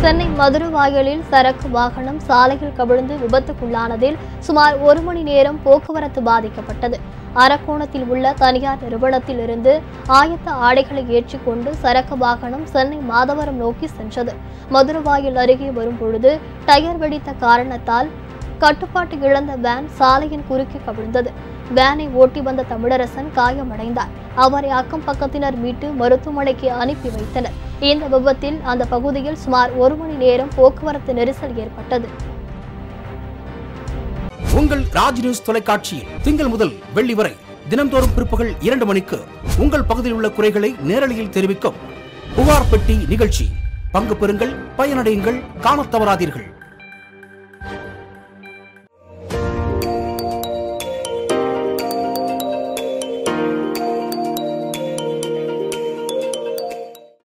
சென்னை மதுரவாயலில் சரக்கு வாகனம் சாலையில் கவிழ்ந்து விபத்துக்குள்ளானதில் சுமார் ஒரு மணி நேரம் போக்குவரத்து பாதிக்கப்பட்டது அரக்கோணத்தில் உள்ள தனியார் நிறுவனத்தில் இருந்து ஆயத்த ஆடைகளை ஏற்றிக்கொண்டு சரக்கு வாகனம் சென்னை மாதவரம் நோக்கி சென்றது மதுரவாயல் அருகே வரும் பொழுது டயர் வெடித்த காரணத்தால் கட்டுப்பாட்டு இழந்த வேன் சாலையின் குறுக்கே கவிழ்ந்தது வேனை ஓட்டி வந்த தமிழரசன் காயமடைந்தார் அவரை அக்கம் பக்கத்தினர் மீட்டு மருத்துவமனைக்கு அனுப்பி வைத்தனர் இந்த விபத்தில் அந்த பகுதியில் சுமார் ஒரு மணி நேரம் போக்குவரத்து நெரிசல் ஏற்பட்டது உங்கள் ராஜ் நியூஸ் தொலைக்காட்சியில் திங்கள் முதல் வெள்ளி வரை தினம்தோறும் பிற்பகல் இரண்டு மணிக்கு உங்கள் பகுதியில் உள்ள குறைகளை நேரலையில் தெரிவிக்கும் புகார் பெட்டி நிகழ்ச்சி பங்கு பெறுங்கள் பயனடையுங்கள் காணத் தவறாதீர்கள்